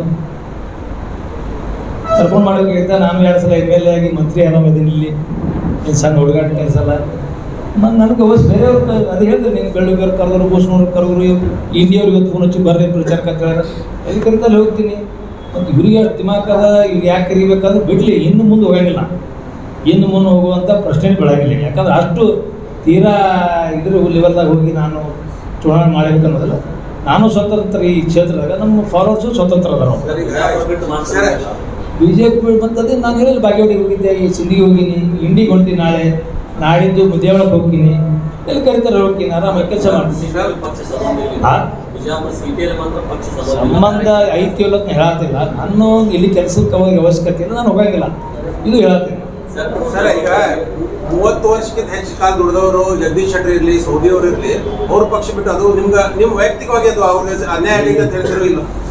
ಕರ್ಕೊಂಡು ಮಾಡಬೇಕಾಗಿತ್ತ ನಾನು ಎರಡು ಸಲ ಎಮ್ ಎಲ್ ಎ ಆಗಿ ಮಂತ್ರಿ ಆರಾಮ ಇದ್ದೀನಿ ಇಲ್ಲಿ ಏನು ಸಣ್ಣ ಹುಡುಗಾಟ ಕೆಲಸ ಅಲ್ಲ ಮತ್ತು ನನಗೆ ಅವಶ್ಯ ಬೇರೆಯವ್ರು ಅದು ಹೇಳಿದ್ರೆ ನೀನು ಬೆಳ್ಳುಗರು ಕರೆದ್ರು ಬೂಸ್ನವ್ರು ಕರೆದ್ರು ಇಂಡಿಯವ್ರಿಗೆ ಇವತ್ತು ಫೋನ್ ಹಚ್ಚಿ ಬರ್ರಿ ಪ್ರಚಾರಕ್ಕೆ ಅಂತ ಹೇಳಿದ್ರೆ ಎಲ್ಲಿ ಕರಿತಲ್ಲಿ ಹೋಗ್ತೀನಿ ಮತ್ತು ಇವ್ರಿಗೆ ಅಷ್ಟು ದಿಮಾಕ್ ಅದ ಇವ್ರು ಯಾಕೆ ಕರಿಬೇಕಂದ್ರೆ ಬಿಡಲಿ ಇನ್ನು ಮುಂದೆ ಹೋಗಂಗಿಲ್ಲ ಇನ್ನು ಮುಂದೆ ಹೋಗುವಂಥ ಪ್ರಶ್ನೆ ಬೆಳಗಿಲ್ಲ ಯಾಕಂದ್ರೆ ಅಷ್ಟು ತೀರಾ ಇದ್ರ ಲೆವೆಲ್ದಾಗ ಹೋಗಿ ನಾನು ಚುನಾವಣೆ ಮಾಡಬೇಕನ್ನೋದಲ್ಲ ನಾನು ಸ್ವತಂತ್ರ ಈ ಕ್ಷೇತ್ರದಾಗ ನಮ್ಮ ಫಾಲೋವರ್ಸು ಸ್ವತಂತ್ರ ಅದಾರ ಅವ್ರು. ಸರ್, ಬಿಜಾಪುರ ಬಿಟ್ಟು ಮಾತಾಡ್ತಿಲ್ಲ. ಬಿ ಜೆ ಪಿ ಮತ್ತದೇ ನಾನು ಹೇಳಿಲ್ಲ ಬಾಗೇವಾಡಿಗೆ ಹೋಗಿದ್ದೆ ಈ ಸಿಂಧಿಗೆ ಹೋಗಿನಿ ಇಂಡಿಗೆ ಹೊಂಟಿ ನಾಳೆ ನಾಡಿದ್ದು ಮುದ್ದೇವಳಕ್ಕೆ ಹೋಗ್ತೀನಿ ಎಲ್ಲಿ ಕರಿತಾರೆ ಹೋಗ್ತೀನಿ ಆರಾಮಾಗಿ ಕೆಲಸ ಮಾಡ್ತೀನಿ ಬಿಜಾಪುರ ಪಕ್ಷ ಸಂಬಂಧ ಇಲ್ಲ. ಆ? ಬಿಜಾಪುರ ಸಿಟಿಯಲ್ಲಿ ಮಾತ್ರ ಪಕ್ಷ ಸಂಬಂಧ ಇಲ್ಲ. ಸಂಬಂಧ ಐತಿ ಇಲ್ಲ ಅಂತ ಹೇಳತ್ತಿಲ್ಲ ನಾನು ಇಲ್ಲಿ ಕೆಲಸಕ್ಕೆ ಹೋಗಿ ಅವಶ್ಯಕತೆ ಇಲ್ಲ ನಾನು ಹೋಗಂಗಿಲ್ಲ ಇದು ಹೇಳತ್ತೀನಿ ಸರ್, ಸರ್ ಈಗ ಮೂವತ್ತು ವರ್ಷಕ್ಕಿಂತ ಹೆಚ್ಚು ಕಾಲ ದುಡಿದವರು ಜಗದೀಶ್ ಶೆಟ್ಟರ್ ಇರ್ಲಿ ಸೌದಿ ಅವ್ರು ಇರ್ಲಿ ಅವ್ರ ಪಕ್ಷ ಬಿಟ್ಟು ಅದು ನಿಮ್ಗೆ ನಿಮ್ ವೈಯಕ್ತಿಕವಾಗಿ ಅದು ಅವ್ರಿಗೆ ಅನ್ಯಾಯ ಆಗೈತೆ ಅಂತ ಹೇಳ್ತಿರೋ ಇಲ್ಲ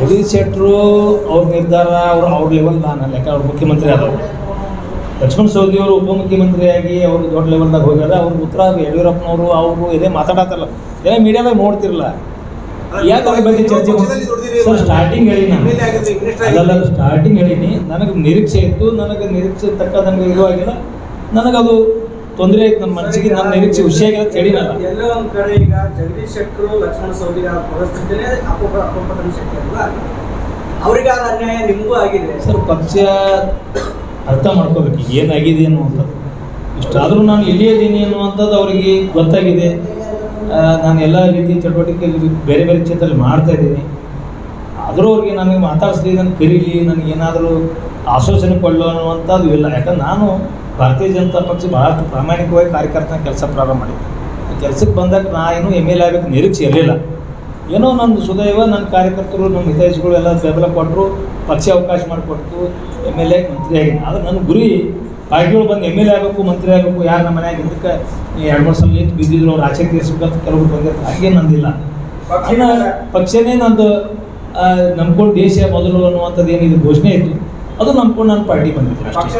ಜಗದೀಶ್ ಶೆಟ್ಟರು ಅವ್ರ ನಿರ್ಧಾರ ಅವ್ರು ಅವ್ರ ಲೆವೆಲ್ ನಾನು ಲೆಕ್ಕ ಅವ್ರು ಮುಖ್ಯಮಂತ್ರಿ ಆದವರು ಲಕ್ಷ್ಮಣ ಸವದಿ ಅವರು ಉಪಮುಖ್ಯಮಂತ್ರಿಯಾಗಿ ಅವರು ದೊಡ್ಡ ಲೆವೆಲ್ದಾಗ ಹೋಗ್ಯಾರ ಅವ್ರ ಉತ್ತರ ಯಡಿಯೂರಪ್ಪನವರು ಅವರು ಇದೇ ಮಾತಾಡತ್ತಲ್ಲ ಎಲ್ಲ ಮೀಡಿಯಾದಾಗ ನೋಡ್ತಿರಲ್ಲ ಯಾಕೆ ಅದ್ರ ಬಗ್ಗೆ ಚರ್ಚೆ ಸರ್ ಸ್ಟಾರ್ಟಿಂಗ್ ಹೇಳಿ ನಾನು ಅಲ್ಲಲ್ಲ ಸ್ಟಾರ್ಟಿಂಗ್ ಹೇಳೀನಿ ನನಗೆ ನಿರೀಕ್ಷೆ ಇತ್ತು ನನಗೆ ನಿರೀಕ್ಷೆ ತಕ್ಕ ನನಗೆ ಇದು ಆಗಿಲ್ಲ ನನಗದು ತೊಂದರೆ ಆಯ್ತು ನನ್ನ ಮನಸ್ಸಿಗೆ ನನ್ನ ನಿರೀಕ್ಷೆ ಖುಷಿ ಆಗಿಲ್ಲ ಅಂತ ಹೇಳಿನಲ್ಲ ಎಲ್ಲೋ ಒಂದ್ ಕಡೆ ಈಗ ಜಗದೀಶ್ ಶೆಟ್ಟರು ಲಕ್ಷ್ಮಣ ಸವದಿ ಅವರ ಪರಿಸ್ಥಿತಿನೇ ಅಪೋಪ ಅಪೋಪತನ ಶೆಟ್ಟಿ ಅಲ್ವಾ ಅವರಿಗಾದ ಅನ್ಯಾಯ ನಿಮಗೂ ಆಗಿದೆ ಸರ್ ಪಕ್ಷ ಅರ್ಥ ಮಾಡ್ಕೋಬೇಕು ಈಗ ಏನಾಗಿದೆ ಅನ್ನುವಂಥದ್ದು ಇಷ್ಟಾದರೂ ನಾನು ಇಲ್ಲೇ ಇದ್ದೀನಿ ಅನ್ನುವಂಥದ್ದು ಅವರಿಗೆ ಗೊತ್ತಾಗಿದೆ ಆ, ನಾನು ಎಲ್ಲ ರೀತಿ ಚಟುವಟಿಕೆ ಬೇರೆ ಬೇರೆ ಕ್ಷೇತ್ರದಲ್ಲಿ ಮಾಡ್ತಾ ಇದ್ದೀನಿ ಆದರೂ ಅವ್ರಿಗೆ ನನಗೆ ಮಾತಾಡಿಸ್ಲಿ ನನಗೆ ಕರೀಲಿ ನನಗೇನಾದರೂ ಆಶ್ವಾಸನೆ ಕೊಡಲು ಅನ್ನುವಂಥದ್ದು ಇಲ್ಲ ಯಾಕಂದ್ರೆ ನಾನು ಭಾರತೀಯ ಜನತಾ ಪಕ್ಷ ಭಾಳಷ್ಟು ಪ್ರಾಮಾಣಿಕವಾಗಿ ಕಾರ್ಯಕರ್ತನ ಕೆಲಸ ಪ್ರಾರಂಭ ಮಾಡಿದ್ದೆ ಆ ಕೆಲಸಕ್ಕೆ ಬಂದಾಗ ನಾ ಏನು ಎಮ್ ಎಲ್ ಎ ಆಗಬೇಕು ನಿರೀಕ್ಷೆ ಇರಲಿಲ್ಲ ಏನೋ ನನ್ನ ಸುದೈವ ನನ್ನ ಕಾರ್ಯಕರ್ತರು ನಮ್ಮ ಹಿತೈಷಿಗಳು ಎಲ್ಲ ಬೆಂಬಲ ಕೊಟ್ಟರು ಪಕ್ಷ ಅವಕಾಶ ಮಾಡಿಕೊಟ್ಟು ಎಮ್ ಎಲ್ ಎ ಮಂತ್ರಿ ಆಗಿದ್ದೀನಿ ಆದರೆ ನನ್ನ ಗುರಿ ಪಾರ್ಟಿಗಳು ಬಂದು ಎಮ್ ಎಲ್ ಎ ಆಗಬೇಕು ಮಂತ್ರಿ ಆಗಬೇಕು ಯಾರು ನಮ್ಮ ಮನ್ಯಾಗ ಇದಕ್ಕೆ ಎರಡು ಮೂರು ಸಲ ನಿಂತು ಬಿದ್ದಿದ್ರು ಅವ್ರು ಆಚೆ ತೀರಿಸ್ಬೇಕಂತ ಕೆಲವರು ಬಂದಿರ್ತಾರೆ ಹಾಗೆ ನಂದಿಲ್ಲ ನನ್ನ ಪಕ್ಷನೇ ನಂದು ಆ, ನಂಬ್ಕೊಂಡು ದೇಶ ಮೊದಲು ಅನ್ನುವಂಥದ್ದು ಏನಿದೆ ಘೋಷಣೆ ಇತ್ತು ಅದು ನಂಬ್ಕೊಂಡು ನಾನು ಪಾರ್ಟಿ ಬಂದಿದ್ದೀನಿ ಅಷ್ಟೇ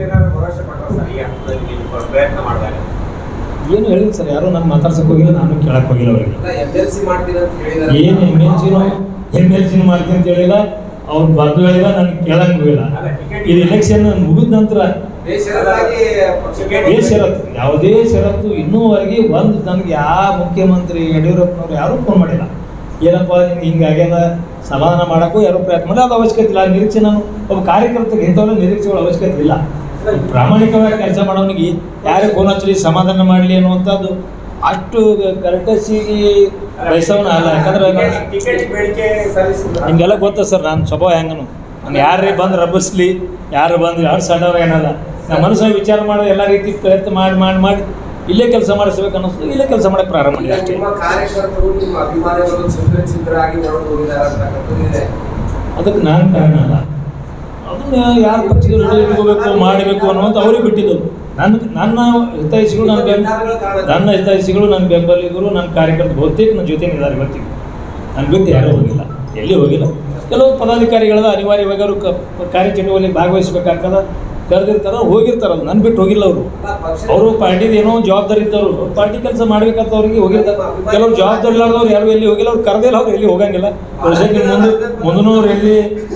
ಪ್ರಯತ್ನ ಮಾಡಿದಾಗ ಏನು ಹೇಳಿಲ್ಲ ಸರ್ ಯಾರು ನಾನು ಮಾತಾಡ್ಸಕ್ಕೆ ಹೋಗಿಲ್ಲ ನಾನು ಕೇಳಕ್ಕೆ ಹೋಗಿಲ್ಲ ಅವರಿಗೆ ಎಂ ಎಲ್ ಸಿ ಮಾಡ್ತೀನಿ ಅಂತ ಹೇಳಿದಾರೆ ಏನು ಎಮ್ ಎಲ್ ಸಿನೂ ಎಮ್ ಎಲ್ ಸಿನೂ ಮಾಡ್ತೀನಿ ಅಂತ ಹೇಳಿಲ್ಲ ಅವ್ರು ಬರ್ದು ಹೇಳಿಲ್ಲ ನನಗೆ ಕೇಳಕ್ಕೆ ಹೋಗಿಲ್ಲ ಇದು ಎಲೆಕ್ಷನ್ ಮುಗಿದ ನಂತರ ಬೇಸರವಾಗಿ ಪಕ್ಷಕ್ಕೆ ಅದೇ ಷರತ್ತು ಯಾವುದೇ ಷರತ್ತು ಇನ್ನೂವರೆಗೆ ಒಂದು ನನಗೆ ಯಾವ ಮುಖ್ಯಮಂತ್ರಿ ಯಡಿಯೂರಪ್ಪನವ್ರು ಯಾರೂ ಫೋನ್ ಮಾಡಿಲ್ಲ ಏನಪ್ಪ ನಿಮ್ಗೆ ಹಿಂಗಾಗ್ಯದ ಸಮಾಧಾನ ಮಾಡೋಕ್ಕೂ ಯಾರೂ ಪ್ರಯತ್ನ ಮಾಡಿಲ್ಲ ಅದು ಅವಶ್ಯಕತೆ ಇಲ್ಲ ಆ ನಿರೀಕ್ಷೆ ನಾನು ಒಬ್ಬ ಕಾರ್ಯಕರ್ತರಿಗೆ ಇಂಥವೆಲ್ಲ ನಿರೀಕ್ಷೆಗಳ ಅವಶ್ಯಕತೆ ಇಲ್ಲ ಪ್ರಾಮಾಣಿಕವಾಗಿ ಕೆಲಸ ಮಾಡೋನಿಗೆ ಯಾರೇ ಫೋನ್ ಹಚ್ಚಲಿ ಸಮಾಧಾನ ಮಾಡಲಿ ಅನ್ನುವಂಥದ್ದು ಅಷ್ಟು ಕರೆಕ್ಟಸಿಗೆ ಬಯಸೋನ ಅಲ್ಲ ಯಾಕಂದ್ರೆ ನಾನು ಟಿಕೆಟ್ ಬೇಡಿಕೆ ಸಲ್ಲಿಸಿದ್ರು ನಿಮಗೆಲ್ಲ ಗೊತ್ತ ಸರ್ ನಾನು ಸ್ವಭಾವ ಹೆಂಗನು ನಾನು ಯಾರೇ ಬಂದು ರಬ್ಬಿಸ್ಲಿ ಯಾರು ಬಂದು ಯಾರು ಸಣ್ಣವ್ರು ಏನಲ್ಲ ನಮ್ಮ ಮನಸ್ಸಲ್ಲಿ ವಿಚಾರ ಮಾಡೋ ಎಲ್ಲ ರೀತಿ ಪ್ರಯತ್ನ ಮಾಡಿ ಮಾಡಿ ಮಾಡಿ ಇಲ್ಲೇ ಕೆಲಸ ಮಾಡಿಸ್ಬೇಕು ಅನ್ನಿಸ್ತು ಇಲ್ಲೇ ಕೆಲಸ ಮಾಡಕ್ಕೆ ಪ್ರಾರಂಭ ಮಾಡಿದೆ ಅಷ್ಟೇ ನಿಮ್ಮ ಕಾರ್ಯಕರ್ತರು ನಿಮ್ಮ ಅಭಿಮಾನಿಗಳು ಚಿತ್ರ ಚಿತ್ರರಾಗಿ ಹೊರಟು ಹೋಗಿದ್ದಾರೆ ಅಂತಕ್ಕಂಥದ್ದು ಇದೆ ಅದಕ್ಕೆ ನಾನು ಕಾರಣ ಅಲ್ಲ ಅದನ್ನ ಯಾರ ಪಕ್ಷದಲ್ಲಿ ಇಟ್ಕೋಬೇಕು ಮಾಡಬೇಕು ಅನ್ನುವಂಥ ಅವ್ರಿಗೆ ಬಿಟ್ಟಿದ್ದು ನನ್ನ ನನ್ನ ಹಿತೈಷಿಗಳು ನನ್ನ ಬೆಂಬ ನನ್ನ ಹಿತೈಷಿಗಳು ನನ್ನ ಬೆಂಬಲಿಗರು ನನ್ನ ಕಾರ್ಯಕರ್ತರು ಬಹುತೇಕ ನನ್ನ ಜೊತೆ ಇದ್ದಾರೆ ಇವತ್ತಿಗೆ ನನ್ನ ಬಿಟ್ಟು ಯಾರೂ ಹೋಗಿಲ್ಲ ಎಲ್ಲಿ ಹೋಗಿಲ್ಲ ಕೆಲವು ಪದಾಧಿಕಾರಿಗಳ ಅನಿವಾರ್ಯವಾಗಿ ಅವರು ಕ ಕಾರ್ಯಚಟುವಟಿಕೆ ಭಾಗವಹಿಸಬೇಕಾಗ್ತದ ಕರೆದಿರ್ತಾರ ಹೋಗಿರ್ತಾರ ಅದು ನನ್ನ ಬಿಟ್ಟು ಹೋಗಿಲ್ಲ ಅವರು ಅವರು ಪಾರ್ಟಿದ ಏನೋ ಜವಾಬ್ದಾರಿ ಇದ್ದವರು ಪಾರ್ಟಿ ಕೆಲಸ ಮಾಡ್ಬೇಕಂತ ಅವ್ರಿಗೆ ಹೋಗಿರ್ತಾರೆ ಕೆಲವರು ಜವಾಬ್ದಾರಿ ಇல்லாದವ್ರು ಯಾರು ಎಲ್ಲಿ ಹೋಗಿಲ್ಲ ಅವ್ರು ಕರೆದಿಲ್ಲ ಅವ್ರು ಎಲ್ಲಿ ಹೋಗಂಗಿಲ್ಲ ವರ್ಷಕ್ಕೆ ಮುಂದೆ ಮುಂದಿನವ್ರು ಎಲ್ಲಿ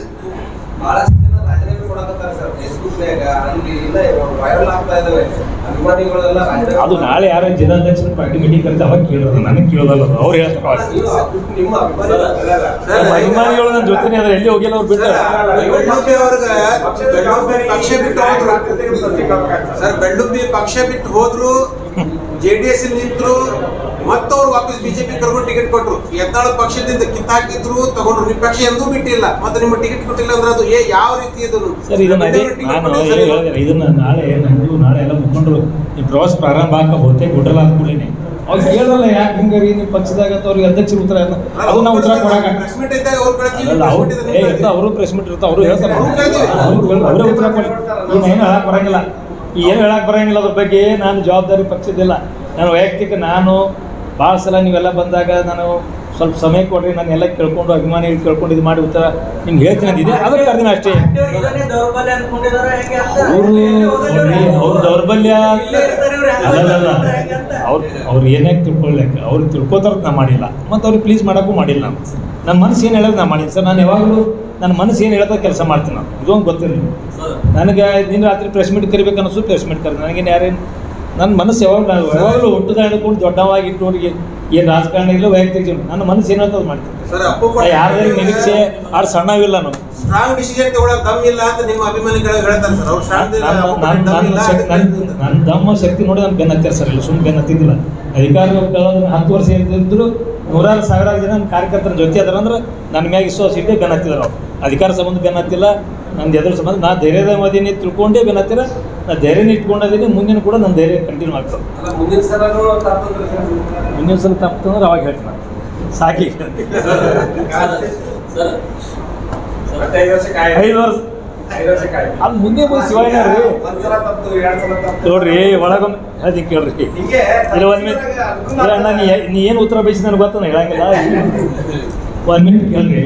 ಬಹಳಷ್ಟು ಜನ ರಾಜೀನಾಮೆ ಕೊಡಕತ್ತಾರೆ ಸರ್ ಫೇಸ್ಬುಕ್ನಾಗ ಅಲ್ಲಿ ಇಲ್ಲ ವೈರಲ್ ಆಗ್ತಾ ಇದಾವೆ ಅಭಿಮಾನಿಗಳೆಲ್ಲ ರಾಜೀನಾಮೆ ಅದು ನಾಳೆ ಯಾರೋ ಜಿಲ್ಲಾಧ್ಯಕ್ಷರ ಪಾರ್ಟಿ ಮೀಟಿಂಗ್ ಕರೆದು ಅವಾಗ ಕೇಳೋದು ನನಗೆ ಕೇಳೋದಲ್ಲ ಅದು ಅವ್ರು ಹೇಳ್ತಾರೆ ಅವಾಗ. ನೀವು ಅಭಿ- ನಿಮ್ಮ ಅಭಿಮಾನಿಗಳು ನಮ್ಮ ಅಭಿಮಾನಿಗಳು ನನ್ನ ಜೊತೆನೇ ಅದ್ರ ಎಲ್ಲಿ ಹೋಗಿಲ್ಲ ಅವ್ರು ಬಿಟ್ಟು ಬೆಳ್ಳುಬ್ಬಿ ಅವ್ರಿಗೆ ಬೆಳ್ಳುಬ್ಬಿ ಪಕ್ಷ ಬಿಟ್ಟು ಹೋದ್ರು ಸರ್ ಬೆಳ್ಳುಬ್ಬಿ ಪಕ್ಷ ಬಿಟ್ಟು ಹೋದ್ರು ಜೆ ಡಿ ಎಸ್ ನಿಂತರು ಮತ್ತವ್ರು ವಾಪಸ್ ಬಿಜೆಪಿ ಕರ್ಕೊಂಡು ಟಿಕೆಟ್ ಕೊಟ್ರು ಯತ್ನಾಳ ಪಕ್ಷದಿಂದ ಕಿತ್ತಾಕಿದ್ರು ತಗೊಂಡ್ರು ನಿಮ್ಮ ಪಕ್ಷ ಎಂದೂ ಬಿಟ್ಟಿಲ್ಲ ಮತ್ತೆ ನಿಮ್ಮ ಟಿಕೆಟ್ ಕೊಟ್ಟಿಲ್ಲ ಅಂದ್ರೆ ಅದು ಏ ಯಾವ ರೀತಿ ಇದು ಸರ್ ಇದನ್ನ ಅದೇ ನಾನು ಏನು ಹೇಳಿದೆ ಇದನ್ನ ನಾಳೆ ನಮ್ಮದು ನಾಳೆ ಎಲ್ಲ ಮುಖಂಡರು ಈ ಪ್ರವಾಸ ಪ್ರಾರಂಭ ಆಗ ಬಹುತೇಕ ಬಿಡ್ರಲ್ಲ ಅಂದ ಕೂಡಲೇ ಅವ್ರು ಕೇಳಲ್ಲ ಯಾಕೆ ಹಿಂಗಾರಿ ನಿಮ್ಮ ಪಕ್ಷದಾಗ ಅಂತ ಅವ್ರಿಗೆ ಅಧ್ಯಕ್ಷರು ಉತ್ತರ ಏನು? ಅದು ನಾವು ಉತ್ತರ ಕೊಡಕ ಪ್ರೆಸ್ ಮೀಟ್ ಇದ್ದಾಗ ಅವ್ರು ಕೇಳ್ತೀವಿ ಅಲ್ಲ ಅವ್ರು ಏ ಇರ್ತಾವ ಅವರು ಪ್ರೆಸ್ ಮೀಟ್ ಇರ್ತಾವ ಅವರು ಹೇಳ್ತಾರೆ ಅವ್ರು ಕೇಳ್- ಅವರೇ ಉತ್ತರ ಕೊಡಿ ಈಗ ಏನು ಹೇಳಕ್ ಬರಂಗಿಲ್ಲ ಈ ಏನು ಹೇಳಕ್ ಬರಂಗಿಲ್ಲ ಅದ್ರ ಬಗ್ಗೆ ನಾನು ಜವಾಬ್ದಾರಿ ಪಕ್ಷದಿಲ್ಲ ನಾನು ವೈಯಕ್ತಿಕ ನಾನು ಭಾಳ ಸಲ ನೀವೆಲ್ಲ ಬಂದಾಗ ನಾನು ಸ್ವಲ್ಪ ಸಮಯ ಕೊಡ್ರಿ ನಾನು ಎಲ್ಲ ಕೇಳ್ಕೊಂಡು ಅಭಿಮಾನಿ ಕೇಳ್ಕೊಂಡು ಇದು ಮಾಡಿ ಉತ್ತರ ನಿಮ್ಗೆ ಹೇಳ್ತೀನಿ ಅಂದಿದ್ದೆ ಅದಕ್ಕೆ ಕರ್ದಿನ ಅಷ್ಟೇ ಇದನ್ನೇ ದೌರ್ಬಲ್ಯ ಅನ್ಕೊಂಡಿದಾರೆ ಹೆಂಗೆ ಅಂತ ಅವರು ಅವ್ರ ದೌರ್ಬಲ್ಯ ಇಲ್ಲೇ ಇರ್ತಾರೆ ಇವ್ರು ಹೆಂಗೆ ಅಲ್ಲಲ್ಲ ಮಾಡ್ತಾರೆ ಹೆಂಗೆ ಅಂತ. ಅವ್ರು ಅವ್ರು ಏನಾಗಿ ತಿಳ್ಕೊಳ್ಳಕ್ಕೆ ಅವ್ರು ತಿಳ್ಕೊತಾರ ನಾ ಮಾಡಿಲ್ಲ ಮತ್ತು ಅವ್ರಿಗೆ ಪ್ಲೀಸ್ ಮಾಡೋಕ್ಕೂ ಮಾಡಿಲ್ಲ ನಾನು ನನ್ನ ಮನಸ್ಸು ಏನು ಹೇಳೋದು ನಾ ಮಾಡಿಲ್ಲ ಸರ್ ನಾನು ಯಾವಾಗಲೂ ನನ್ನ ಮನಸ್ಸು ಏನು ಹೇಳ್ತಾ ಕೆಲಸ ಮಾಡ್ತೀನಿ ನಾನು ಇದೊಂದು ಗೊತ್ತಿರಲಿಲ್ಲ ಸರ್ ನನಗೆ ನಿನ್ನ ರಾತ್ರಿ ಪ್ರೆಸ್ ಮೀಟ್ ಕರಿಬೇಕು ಅನ್ನಿಸು ಪ್ರೆಸ್ ಮೀಟ್ ಕರೆದು ನನಗೇನು ಯಾರೇನು ನನ್ನ ಮನಸ್ಸು ಯಾವಾಗ ನಾನು ಯಾವಾಗಲೂ ಹುಟ್ಟದ ಹಿಡ್ಕೊಂಡು ದೊಡ್ಡವಾಗಿ ಇಟ್ಟೋರಿಗೆ ಏನು ರಾಜಕಾರಣ ಇಲ್ಲ ವೈಯಕ್ತಿಕ ಜೀವನ ನನ್ನ ಮನಸ್ಸು ಏನು ಹೇಳ್ತದೆ ಮಾಡ್ತೀನಿ ಸರ್ ಅಪ್ಪು ಯಾರ್ದಾರು ನಿರೀಕ್ಷೆ ಆರು ಸಣ್ಣವಿಲ್ಲ ನಾನು ಸ್ಟ್ರಾಂಗ್ ಡಿಸಿಷನ್ ತಗೊಳಕ್ ದಮ್ ಇಲ್ಲ ಅಂತ ನಿಮ್ಮ ಅಭಿಮಾನಿಗಳು ಹೇಳ್ತಾರೆ ಸರ್ ಅವ್ರು ಸ್ಟ್ರಾಂಗ್ ನನ್ನ ನನ್ನ ಶಕ್ತಿ ನನ್ನ ನನ್ನ ದಮ್ಮ ಶಕ್ತಿ ನೋಡಿ ನಾನು ಬೆನ್ನ ಹತ್ತಾರ ಸರ್ ಇಲ್ಲ ಸುಮ್ಮನೆ ಬೆನ್ನ ಹತ್ತಿದ್ದಿಲ್ಲ ಅಧಿಕಾರ ಕಳೆದ್ರೆ ಹತ್ತು ವರ್ಷ ಇರ್ತಿದ್ರು ನೂರಾರು ಸಾವಿರಾರು ಜನ ನನ್ನ ಕಾರ್ಯಕರ್ತರ ಜೊತೆ ಅದಾರ ಅಂದ್ರೆ ನನ್ನ ಮ್ಯಾಗ ವಿಶ್ವಾಸ ಇಟ್ಟೆ ಬೆನ್ನ ಹತ್ತಿದಾರ ಅವ್ರು ಅಧಿಕಾರ ಸಂಬಂಧ ಬೆನ್ನ ಹತ್ತಿಲ್ಲ ನಂದು ಎದುರು ಸಂಬಂಧ ನಾ ಧೈರ್ಯದ ಮದಿನಿ ತಿಳ್ಕೊಂಡೇ ಬೆನ್ನ ಹತ್ತಿರ ನಾ ಧೈರ್ಯನ ಇಟ್ಕೊಂಡಿದ್ದೀನಿ ಮುಂದಿನ ಕೂಡ ನನ್ನ ಧೈರ್ಯ ಕಂಟಿನ್ಯೂ ಆಗ್ತದೆ ಮುಂದಿನ ಸಲನೂ ತಪ್ಪಂದ್ರೆ ಸರ್ ಮುಂದಿನ ಸಲ ತಪ್ಪು ಅಂದ್ರೆ ಅವಾಗ ಹೇಳ್ತೀನಿ ನಾನು ಸಾಕಿ ಸರ್ ಮತ್ತೆ ಐದು ವರ್ಷ ಕಾಯಿ ಐದು ವರ್ಷ ಐದು ವರ್ಷ ಕಾಯಿ ಅಲ್ಲಿ ಮುಂದೆ ಹೋಗಿ ಶಿವಾಯನ ರೀ ಒಂದ್ಸಲ ತಪ್ಪು ಎರಡ್ ಸಲ ತಪ್ಪು ನೋಡ್ರಿ ಒಳಗೊಮ್ಮೆ ಹೇಳ್ತೀನಿ ಕೇಳ್ರಿ ಹಿಂಗೆ ಇಲ್ಲ ಒಂದು ಮಿನಿಟ್ ಇಲ್ಲ ಅಣ್ಣ ನೀ ನೀ ಏನು ಉತ್ತರ ಬಯಸಿ ನನಗೆ ಗೊತ್ತ ನಾನು ಹೇಳಂಗಿಲ್ಲ ಒಂದು ಮಿನಿಟ್ ಕೇಳ್ರಿ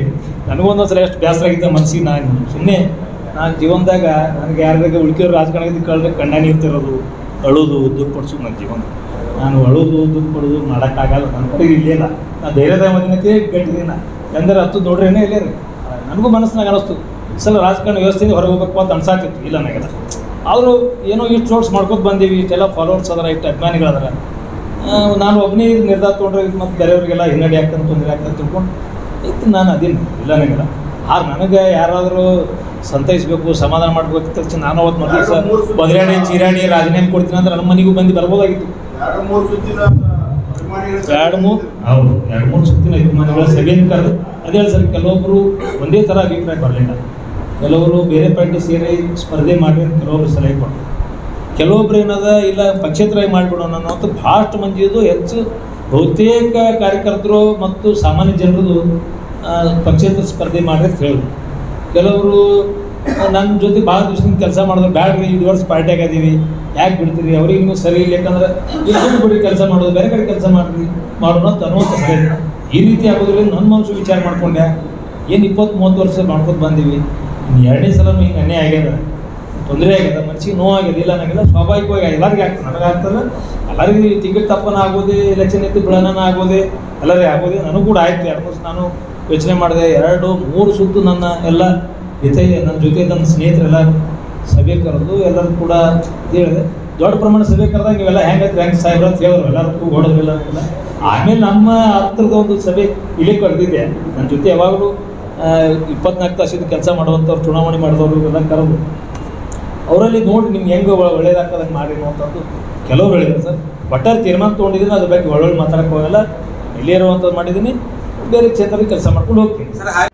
ನನಗೊಂದೊಂದ್ಸಲ ಎಷ್ಟು ಬೇಸರ ಆಗಿದ್ದೆ ಮನ್ಸಿಗೆ ನಾನು ಸುಮ್ಮನೆ ನಾನು ಜೀವನದಾಗ ನನಗೆ ಯಾರಿಗಾಗ ಉಳ್ಕಿರೋ ರಾಜಕಾರಣದ ಕಳ್ರೆ ಕಣ್ಣ ನೀರು ತಿರೋದು ಅಳೋದು ದುಃಖ ಪಡಿಸೋದು ನನ್ನ ಜೀವನ ನಾನು ಅಳೋದು ದುಃಖ ಪಡೋದು ಮಾಡೋಕ್ಕಾಗಲ್ಲ ನನ್ನ ಕಡೆಗೆ ಇಲ್ಲೇನ ನಾನು ಧೈರ್ಯದ ಮದಿನತೆ ಗಟ್ಟಿದಿನ ಎಂದರೆ ಹತ್ತು ನೋಡ್ರೇನೆ ಇಲ್ಲೇ ರೀ ನನಗೂ ಮನಸ್ಸಿನಾಗ ಅನಿಸ್ತು ಈ ಸಲ ರಾಜಕಾರಣ ವ್ಯವಸ್ಥೆಯಿಂದ ಹೊರಗೆ ಹೋಗ್ಬೇಕು ಅಂತ ಅನ್ಸಾತಿತ್ತು ಇಲ್ಲ ನನಗೆಲ್ಲ ಆದರೂ ಏನೋ ಇಷ್ಟು ಜೋಡ್ಸ್ ಮಾಡ್ಕೊತ ಬಂದೀವಿ ಇಷ್ಟೆಲ್ಲ ಫಾಲೋವರ್ಸ್ ಅದಾರ ಇಷ್ಟು ಅಭಿಮಾನಿಗಳದಾರ ಆ, ನಾನು ಒಬ್ಬನೇ ನಿರ್ಧಾರ ತೊಗೊಂಡ್ರೆ ಮತ್ತು ಬೇರೆಯವ್ರಿಗೆಲ್ಲ ಹಿನ್ನಡೆ ಆಗ್ತಾನೆ ತೊಂದರೆ ಆಗ್ತಾನೆ ತಿಳ್ಕೊಂಡು ಇತ್ತು ನಾನು ಅದೇನು ಇಲ್ಲ ನನಗೆಲ್ಲ ಆದ್ರೆ ನನಗೆ ಯಾರಾದರೂ ಸಂತೈಸಬೇಕು ಸಮಾಧಾನ ಮಾಡ್ಬೇಕು ತಕ್ಷಣ ನಾನು ಅವತ್ತು ಮೊದಲು ಸರ್ ಬದಲಾಡಿ ಚೀರಾಡಿ ರಾಜೀನಾಮೆ ಕೊಡ್ತೀನಿ ಅಂದ್ರೆ ನನ್ನ ಮನೆಗೂ ಬಂದು ಬರ್ಬೋದಾಗಿತ್ತು ಎರಡು ಮೂರು ಸುತ್ತಿನ ಅಭಿಮಾನಿಗಳ ಎರಡು ಮೂರು ಹೌದು ಎರಡು ಮೂರು ಸುತ್ತಿನ ಅಭಿಮಾನಿಗಳ ಸಭೆಯನ್ನು ಕರೆದು ಅದೇ ಹೇಳಿ ಸರ್ ಕೆಲವೊಬ್ಬರು ಒಂದೇ ಥರ ಅಭಿಪ್ರಾಯ ಬರಲಿಲ್ಲ ಕೆಲವರು ಬೇರೆ ಪಾರ್ಟಿ ಸೇರಿ ಸ್ಪರ್ಧೆ ಮಾಡಿ ಅಂತ ಕೆಲವೊಬ್ರು ಸಲಹೆ ಕೊಟ್ಟರು ಕೆಲವೊಬ್ರು ಏನದ ಇಲ್ಲ ಪಕ್ಷೇತರ ಮಾಡಿಬಿಡೋಣ ಅನ್ನೋಂಥ ಭಾಳಷ್ಟು ಮಂದಿದು ಹೆಚ್ಚು ಬಹುತೇಕ ಕಾರ್ಯಕರ್ತರು ಮತ್ತು ಸಾಮಾನ್ಯ ಜನರದು ಆ, ಪಕ್ಷೇತರ ಸ್ಪರ್ಧೆ ಮಾಡಿ ಅಂತ ಹೇಳಿದ್ರು ಕೆಲವರು ನನ್ನ ಜೊತೆ ಭಾಳ ದಿವಸದಿಂದ ಕೆಲಸ ಮಾಡಿದ್ರು ಬ್ಯಾಡ್ರಿ ಐದು ವರ್ಷ ಪಾರ್ಟಿ ಆಗದೀವಿ ಯಾಕೆ ಬಿಡ್ತೀರಿ ಅವ್ರಿಗೆ ನೀವು ಸರಿ ಇಲ್ಲ ಯಾಕಂದ್ರೆ ಎಷ್ಟು ಬಿಡಿ ಕೆಲಸ ಮಾಡೋದು ಬೇರೆ ಕಡೆ ಕೆಲಸ ಮಾಡ್ರಿ ಮಾಡೋಣ ಅಂತ ಅನ್ನುವಂಥ ಸಲಹೆ ಈ ರೀತಿ ಆಗೋದ್ರಿಂದ ನನ್ನ ಮನಸ್ಸು ವಿಚಾರ ಮಾಡ್ಕೊಂಡೆ ಏನು ಇಪ್ಪತ್ತು ಮೂವತ್ತು ವರ್ಷ ಮಾಡ್ಕೊತ ಬಂದೀವಿ ಇನ್ನು ಎರಡನೇ ಸಲನೂ ಹಿಂಗೆ ಅನ್ಯಾಯ ಆಗ್ಯದ ತೊಂದರೆ ಆಗ್ಯದ ಮನ್ಸಿಗೆ ನೋವಾಗ್ಯದ ಇಲ್ಲ ನನಗೆಲ್ಲ ಸ್ವಾಭಾವಿಕವಾಗಿ ಎಲ್ಲರಿಗೂ ಆಗ್ತದೆ ನನಗೆ ಆಗ್ತದೆ ಎಲ್ಲರಿಗೂ ತಿಂಗಳ ತಪ್ಪನ ಆಗೋದೇ ಎಲೆಕ್ಷನ್ ಇತ್ತು ಬಿಳನ ಆಗೋದೇ ಎಲ್ಲರಿಗೆ ಆಗೋದೇ ನನಗೂ ಕೂಡ ಆಯ್ತು ಎರಡು ವರ್ಷ ನಾನು ಯೋಚನೆ ಮಾಡಿದೆ ಎರಡು ಮೂರು ಸುತ್ತು ನನ್ನ ಎಲ್ಲ ಜೊತೆ ನನ್ನ ಜೊತೆ ನನ್ನ ಸ್ನೇಹಿತರೆಲ್ಲ ಸಭೆ ಕರೆದು ಎಲ್ಲರೂ ಕೂಡ ಹೇಳಿದೆ ದೊಡ್ಡ ಪ್ರಮಾಣ ಸಭೆ ಕರೆದಾಗ ಇವೆಲ್ಲ ಹೆಂಗೈತೆ ಹೆಂಗೆ ಸಾಹೇಬ್ರ ಅಂತ ಹೇಳಿದ್ರು ಎಲ್ಲರೂ ಓಡೋದಿಲ್ಲ ಎಲ್ಲ ಆಮೇಲೆ ನಮ್ಮ ಹತ್ರದ ಒಂದು ಸಭೆ ಇಲ್ಲಿ ಕರೆದಿದ್ದೆ ನನ್ನ ಜೊತೆ ಯಾವಾಗಲೂ ಇಪ್ಪತ್ನಾಲ್ಕು ತಾಸಿದ್ದು ಕೆಲಸ ಮಾಡುವಂಥವ್ರು ಚುನಾವಣೆ ಮಾಡಿದವರು ಇವೆಲ್ಲ ಕರೆದು ಅವರಲ್ಲಿ ನೋಡಿ ನಿಮ್ಗೆ ಹೆಂಗೆ ಒಳ್ಳೇದಾಗ್ತದಂಗೆ ಮಾಡಿ ಅನ್ನುವಂಥದ್ದು ಕೆಲವರು ಹೇಳಿದ್ರು ಸರ್ ಒಟ್ಟಾರೆ ತೀರ್ಮಾನ ತೊಗೊಂಡಿದ್ದೀನಿ ಅದ್ರ ಬಗ್ಗೆ ಒಳ್ಳೊಳ್ಳೆ ಮಾತಾಡಕ್ಕೆ ಹೋಗಲ್ಲ ಇಲ್ಲೇ ಇರುವಂಥದ್ದು ಮಾಡಿದ್ದೀನಿ ಬೇರೆ ಕ್ಷೇತ್ರದಲ್ಲಿ ಕೆಲಸ ಮಾಡ್ಕೊಂಡು ಹೋಗ್ತೀನಿ ಸರ್ ಹಾಗೆ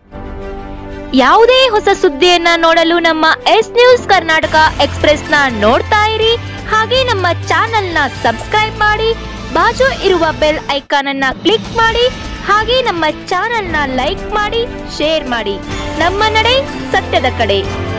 ಯಾವುದೇ ಹೊಸ ಸುದ್ದಿಯನ್ನ ನೋಡಲು ನಮ್ಮ ಎಸ್ ನ್ಯೂಸ್ ಕರ್ನಾಟಕ ಎಕ್ಸ್ಪ್ರೆಸ್ನ ನೋಡ್ತಾ ಇರಿ ಹಾಗೆ ನಮ್ಮ ಚಾನೆಲ್ನ ಸಬ್ಸ್ಕ್ರೈಬ್ ಮಾಡಿ ಬಾಜು ಇರುವ ಬೆಲ್ ಐಕಾನ್ ಅನ್ನ ಕ್ಲಿಕ್ ಮಾಡಿ ಹಾಗೆ ನಮ್ಮ ಚಾನೆಲ್ನ ಲೈಕ್ ಮಾಡಿ ಶೇರ್ ಮಾಡಿ ನಮ್ಮ ನಡೆ ಸತ್ಯದ ಕಡೆ